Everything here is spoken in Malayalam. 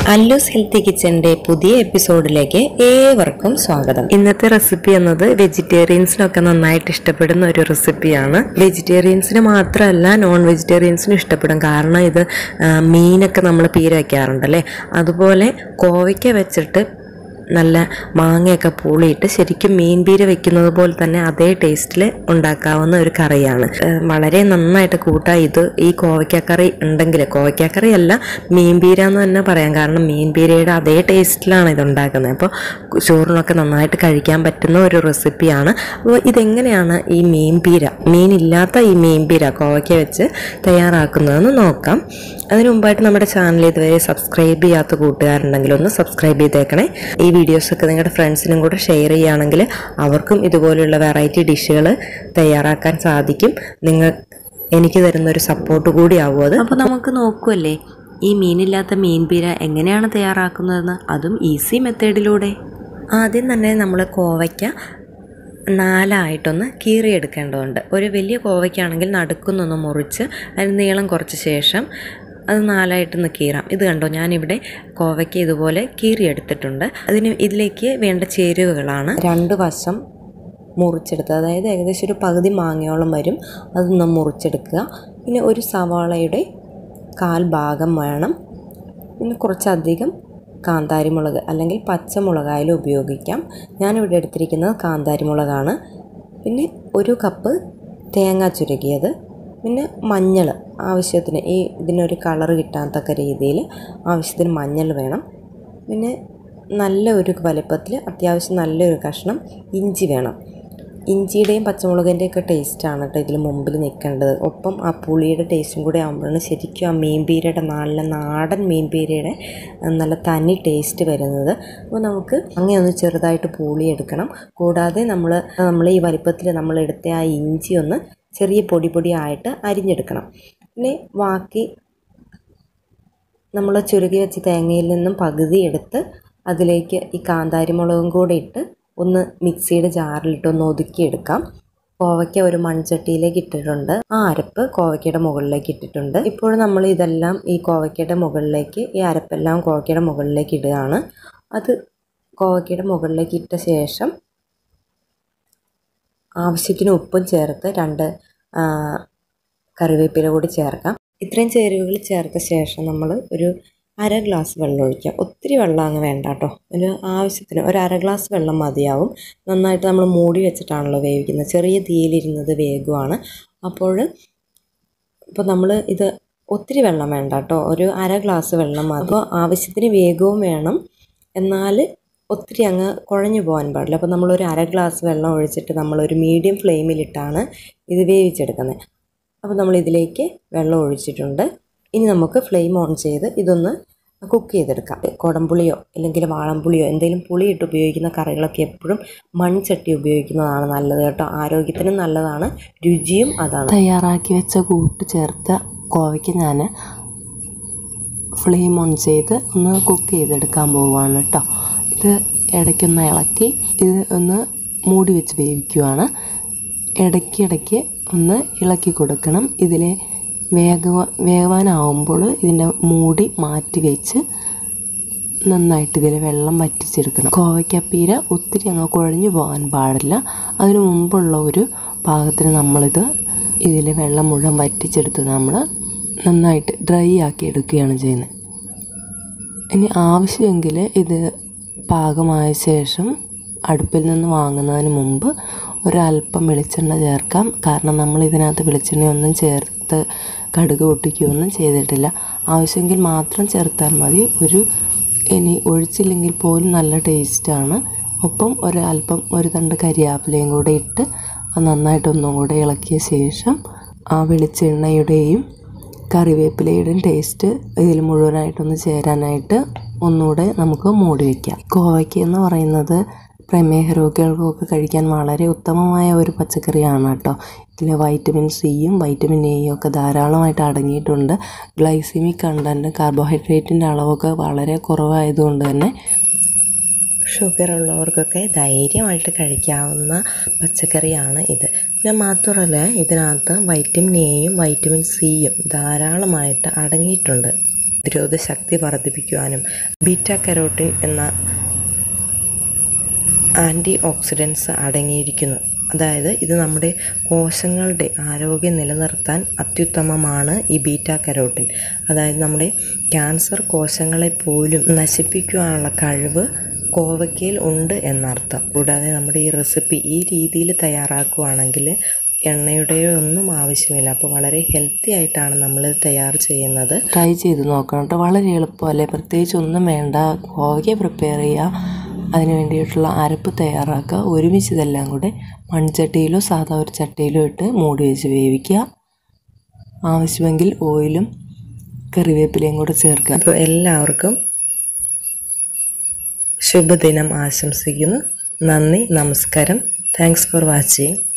അല്ലൂസ് ഹെൽത്തി കിച്ചന്റെ പുതിയ എപ്പിസോഡിലേക്ക് ഏവർക്കും സ്വാഗതം ഇന്നത്തെ റെസിപ്പി എന്നത് വെജിറ്റേറിയൻസിനൊക്കെ നന്നായിട്ട് ഇഷ്ടപ്പെടുന്ന ഒരു റെസിപ്പിയാണ് വെജിറ്റേറിയൻസിന് മാത്രമല്ല നോൺ വെജിറ്റേറിയൻസിനും ഇഷ്ടപ്പെടും കാരണം ഇത് ആ, മീനൊക്കെ നമ്മൾ പീര വയ്ക്കാറുണ്ടല്ലേ അതുപോലെ കോവയ്ക്ക വെച്ചിട്ട് നല്ല മാങ്ങയൊക്കെ പൂളിയിട്ട് ശരിക്കും മീൻ പീര വെക്കുന്നത് പോലെ തന്നെ അതേ ടേസ്റ്റിൽ ഉണ്ടാക്കാവുന്ന ഒരു കറിയാണ് ഏഹ് വളരെ നന്നായിട്ട് കൂട്ടാ ഇത് ഈ കോവയ്ക്കക്കറി ഉണ്ടെങ്കിൽ കോവയ്ക്കക്കറി അല്ല മീൻ പീര എന്ന് തന്നെ പറയാം കാരണം മീൻ പീരയുടെ അതേ ടേസ്റ്റിലാണ് ഇത് ഉണ്ടാക്കുന്നത് അപ്പോൾ ചോറിനൊക്കെ നന്നായിട്ട് കഴിക്കാൻ പറ്റുന്ന ഒരു റെസിപ്പിയാണ് അപ്പോൾ ഇതെങ്ങനെയാണ് ഈ മീൻ പീര മീനില്ലാത്ത ഈ മീൻ പീര കോവയ്ക്ക വെച്ച് തയ്യാറാക്കുന്നതെന്ന് നോക്കാം അതിനു മുമ്പായിട്ട് നമ്മുടെ ചാനൽ ഇതുവരെ സബ്സ്ക്രൈബ് ചെയ്യാത്ത കൂട്ടുകാരുണ്ടെങ്കിൽ ഒന്ന് സബ്സ്ക്രൈബ് ചെയ്തേക്കണേ ഈ വീഡിയോസൊക്കെ നിങ്ങളുടെ ഫ്രണ്ട്സിനും കൂടെ ഷെയർ ചെയ്യുകയാണെങ്കിൽ അവർക്കും ഇതുപോലുള്ള വെറൈറ്റി ഡിഷുകൾ തയ്യാറാക്കാൻ സാധിക്കും നിങ്ങൾ എനിക്ക് തരുന്ന ഒരു സപ്പോർട്ട് കൂടി ആവും അത് അപ്പോൾ നമുക്ക് നോക്കുമല്ലേ ഈ മീനില്ലാത്ത മീൻ പീര എങ്ങനെയാണ് തയ്യാറാക്കുന്നതെന്ന് അതും ഈസി മെത്തേഡിലൂടെ ആദ്യം തന്നെ നമ്മൾ കോവയ്ക്ക നാലായിട്ടൊന്ന് കീറിയെടുക്കേണ്ടതുണ്ട് ഒരു വലിയ കോവയ്ക്കാണെങ്കിൽ നടുക്കുന്നൊന്ന് മുറിച്ച് അതിന് നീളം കുറച്ച ശേഷം അത് നാലായിട്ടൊന്ന് കീറാം ഇത് കണ്ടോ ഞാനിവിടെ കോവയ്ക്ക ഇതുപോലെ കീറിയെടുത്തിട്ടുണ്ട് അതിന് ഇതിലേക്ക് വേണ്ട ചേരുവകളാണ് രണ്ട് വശം മുറിച്ചെടുത്ത് അതായത് ഏകദേശം ഒരു പകുതി മാങ്ങയോളം വരും അതൊന്ന് മുറിച്ചെടുക്കുക പിന്നെ ഒരു സവാളയുടെ കാൽ ഭാഗം വേണം പിന്നെ കുറച്ചധികം കാന്താരിമുളക് അല്ലെങ്കിൽ പച്ചമുളകായാലും ഉപയോഗിക്കാം ഞാനിവിടെ എടുത്തിരിക്കുന്നത് കാന്താരിമുളകാണ് പിന്നെ ഒരു കപ്പ് തേങ്ങ ചുരുകിയത് പിന്നെ മഞ്ഞൾ ആവശ്യത്തിന് ഈ ഇതിനൊരു കളറ് കിട്ടാത്തക്ക രീതിയിൽ ആവശ്യത്തിന് മഞ്ഞൾ വേണം പിന്നെ നല്ല ഒരു വലിപ്പത്തിൽ അത്യാവശ്യം നല്ലൊരു കഷ്ണം ഇഞ്ചി വേണം ഇഞ്ചിയുടെയും പച്ചമുളകിൻ്റെയും ഒക്കെ ടേസ്റ്റാണ് കേട്ടോ ഇതിൽ മുമ്പിൽ നിൽക്കേണ്ടത് ഒപ്പം ആ പുളിയുടെ ടേസ്റ്റും കൂടി ആകുമ്പോഴാണ് ശരിക്കും ആ മീൻ പീരയുടെ നല്ല നാടൻ മീൻ പീരയുടെ നല്ല തനി ടേസ്റ്റ് വരുന്നത് അപ്പോൾ നമുക്ക് അങ്ങനെ ഒന്ന് ചെറുതായിട്ട് പൂളി എടുക്കണം കൂടാതെ നമ്മൾ നമ്മൾ ഈ വലിപ്പത്തിൽ നമ്മൾ എടുത്ത ആ ഇഞ്ചി ഒന്ന് ചെറിയ പൊടി പൊടിയായിട്ട് അരിഞ്ഞെടുക്കണം പിന്നെ ബാക്കി നമ്മൾ ചുരുക്കി വെച്ച തേങ്ങയിൽ നിന്നും പകുതി എടുത്ത് അതിലേക്ക് ഈ കാന്താരിമുളകും കൂടെ ഇട്ട് ഒന്ന് മിക്സിയുടെ ജാറിലിട്ട് ഒന്ന് ഒതുക്കിയെടുക്കാം കോവയ്ക്ക ഒരു മൺചട്ടിയിലേക്ക് ഇട്ടിട്ടുണ്ട് ആ അരപ്പ് കോവയ്ക്കയുടെ മുകളിലേക്ക് ഇട്ടിട്ടുണ്ട് ഇപ്പോൾ നമ്മൾ ഇതെല്ലാം ഈ കോവയ്ക്കയുടെ മുകളിലേക്ക് ഈ അരപ്പെല്ലാം കോവയ്ക്കയുടെ മുകളിലേക്ക് ഇടുകയാണ് അത് കോവയ്ക്കയുടെ മുകളിലേക്ക് ഇട്ട ശേഷം ആവശ്യത്തിന് ഉപ്പും ചേർത്ത് രണ്ട് ആ, കറിവേപ്പില കൂടി ചേർക്കാം ഇത്രയും ചേരുവകൾ ചേർത്ത ശേഷം നമ്മൾ ഒരു അര ഗ്ലാസ് വെള്ളം ഒഴിക്കാം ഒത്തിരി വെള്ളം അങ്ങ് വേണ്ട കേട്ടോ ഒരു ആവശ്യത്തിന് ഒരു അര ഗ്ലാസ് വെള്ളം മതിയാവും നന്നായിട്ട് നമ്മൾ മൂടി വെച്ചിട്ടാണല്ലോ വേവിക്കുന്നത് ചെറിയ തീയിലിരുന്നത് വേഗമാണ് അപ്പോൾ ഇപ്പോൾ നമ്മൾ ഇത് ഒത്തിരി വെള്ളം വേണ്ട കേട്ടോ ഒരു അര ഗ്ലാസ് വെള്ളം മതി അപ്പോൾ ആവശ്യത്തിന് വേഗവും വേണം എന്നാൽ ഒത്തിരി അങ്ങ് കുഴഞ്ഞു പോകാൻ പാടില്ല അപ്പോൾ നമ്മളൊരു അര ഗ്ലാസ് വെള്ളം ഒഴിച്ചിട്ട് നമ്മളൊരു മീഡിയം ഫ്ലെയിമിലിട്ടാണ് ഇത് വേവിച്ചെടുക്കുന്നത് അപ്പോൾ നമ്മൾ ഇതിലേക്ക് വെള്ളം ഒഴിച്ചിട്ടുണ്ട് ഇനി നമുക്ക് ഫ്ലെയിം ഓൺ ചെയ്ത് ഇതൊന്ന് കുക്ക് ചെയ്തെടുക്കാം കുടംപുളിയോ അല്ലെങ്കിൽ വാളംപുളിയോ എന്തെങ്കിലും പുളിയിട്ട് ഉപയോഗിക്കുന്ന കറികളൊക്കെ എപ്പോഴും മൺചട്ടി ഉപയോഗിക്കുന്നതാണ് നല്ലത് കേട്ടോ ആരോഗ്യത്തിനും നല്ലതാണ് രുചിയും അതാണ് തയ്യാറാക്കി വെച്ച കൂട്ട് ചേർത്ത കോവയ്ക്ക് ഞാൻ ഫ്ലെയിം ഓൺ ചെയ്ത് ഒന്ന് കുക്ക് ചെയ്തെടുക്കാൻ പോവുകയാണ് കേട്ടോ ഇത് ഇടയ്ക്കൊന്ന് ഇളക്കി ഇത് ഒന്ന് മൂടി വെച്ച് വേവിക്കുവാണ് ഇടയ്ക്കിടയ്ക്ക് ഒന്ന് ഇളക്കി കൊടുക്കണം ഇതിലെ വേഗവ വേവാനാവുമ്പോൾ ഇതിൻ്റെ മൂടി മാറ്റി വെച്ച് നന്നായിട്ട് ഇതിൽ വെള്ളം വറ്റിച്ചെടുക്കണം കോവയ്ക്കപ്പീര ഒത്തിരി അങ്ങ് കുഴഞ്ഞു പോകാൻ പാടില്ല അതിനു മുമ്പുള്ള ഒരു പാകത്തിന് നമ്മളിത് ഇതിൽ വെള്ളം മുഴുവൻ വറ്റിച്ചെടുത്ത് നമ്മൾ നന്നായിട്ട് ഡ്രൈ ആക്കി എടുക്കുകയാണ് ചെയ്യുന്നത് ഇനി ആവശ്യമെങ്കിൽ ഇത് പാകമായ ശേഷം അടുപ്പിൽ നിന്ന് വാങ്ങുന്നതിന് മുമ്പ് ഒരല്പം വെളിച്ചെണ്ണ ചേർക്കാം കാരണം നമ്മൾ ഇതിനകത്ത് വെളിച്ചെണ്ണയൊന്നും ചേർത്ത് കടുക് പൊട്ടിക്കുകയൊന്നും ചെയ്തിട്ടില്ല ആവശ്യമെങ്കിൽ മാത്രം ചേർത്താൽ മതി ഒരു ഇനി ഒഴിച്ചില്ലെങ്കിൽ പോലും നല്ല ടേസ്റ്റാണ് ഒപ്പം ഒരല്പം ഒരു തണ്ട് കരിയാപ്പിലയും കൂടെ ഇട്ട് അത് നന്നായിട്ടൊന്നും കൂടെ ഇളക്കിയ ശേഷം ആ വെളിച്ചെണ്ണയുടെയും കറിവേപ്പിലയുടെയും ടേസ്റ്റ് ഇതിൽ മുഴുവനായിട്ടൊന്ന് ചേരാനായിട്ട് ഒന്നുകൂടെ നമുക്ക് മൂടി വയ്ക്കാം കോവയ്ക്ക എന്ന് പറയുന്നത് പ്രമേഹ രോഗികൾക്കൊക്കെ കഴിക്കാൻ വളരെ ഉത്തമമായ ഒരു പച്ചക്കറിയാണ് കേട്ടോ ഇതിൽ വൈറ്റമിൻ സിയും വൈറ്റമിൻ എയും ഒക്കെ ധാരാളമായിട്ട് അടങ്ങിയിട്ടുണ്ട് ഗ്ലൈസിമിക് കണ്ടൻറ്റ് കാർബോഹൈഡ്രേറ്റിൻ്റെ അളവൊക്കെ വളരെ കുറവായതുകൊണ്ട് തന്നെ ഷുഗർ ഉള്ളവർക്കൊക്കെ ധൈര്യമായിട്ട് കഴിക്കാവുന്ന പച്ചക്കറിയാണ് ഇത് പിന്നെ മാത്രമല്ല ഇതിനകത്ത് വൈറ്റമിൻ എയും വൈറ്റമിൻ സിയും ധാരാളമായിട്ട് അടങ്ങിയിട്ടുണ്ട് പ്രതിരോധ ശക്തി വർദ്ധിപ്പിക്കുവാനും ബീറ്റ കരോട്ടിൻ എന്ന ആൻറ്റി ഓക്സിഡൻസ് അടങ്ങിയിരിക്കുന്നു അതായത് ഇത് നമ്മുടെ കോശങ്ങളുടെ ആരോഗ്യം നിലനിർത്താൻ അത്യുത്തമമാണ് ഈ ബീറ്റ കരോട്ടിൻ അതായത് നമ്മുടെ ക്യാൻസർ കോശങ്ങളെ പോലും നശിപ്പിക്കുവാനുള്ള കഴിവ് കോവയ്ക്കയിൽ ഉണ്ട് എന്നർത്ഥം കൂടാതെ നമ്മുടെ ഈ റെസിപ്പി ഈ രീതിയിൽ തയ്യാറാക്കുകയാണെങ്കിൽ എണ്ണയുടെയോ ഒന്നും ആവശ്യമില്ല അപ്പോൾ വളരെ ഹെൽത്തി ആയിട്ടാണ് നമ്മളിത് തയ്യാർ ചെയ്യുന്നത് ട്രൈ ചെയ്ത് നോക്കണം കേട്ടോ വളരെ എളുപ്പമല്ലേ പ്രത്യേകിച്ച് ഒന്നും വേണ്ട കോവയ്ക്ക പ്രിപ്പയർ ചെയ്യുക അതിന് വേണ്ടിയിട്ടുള്ള അരപ്പ് തയ്യാറാക്കുക ഒരുമിച്ച് ഇതെല്ലാം കൂടെ മൺചട്ടിയിലോ സാധാ ഒരു ചട്ടിയിലോ ഇട്ട് മൂടി വെച്ച് വേവിക്കുക ആവശ്യമെങ്കിൽ ഓയിലും കറിവേപ്പിലയും കൂടെ ചേർക്കുക അപ്പോൾ എല്ലാവർക്കും ശുഭദിനം ആശംസിക്കുന്നു നന്ദി നമസ്കാരം താങ്ക്സ് ഫോർ വാച്ചിങ്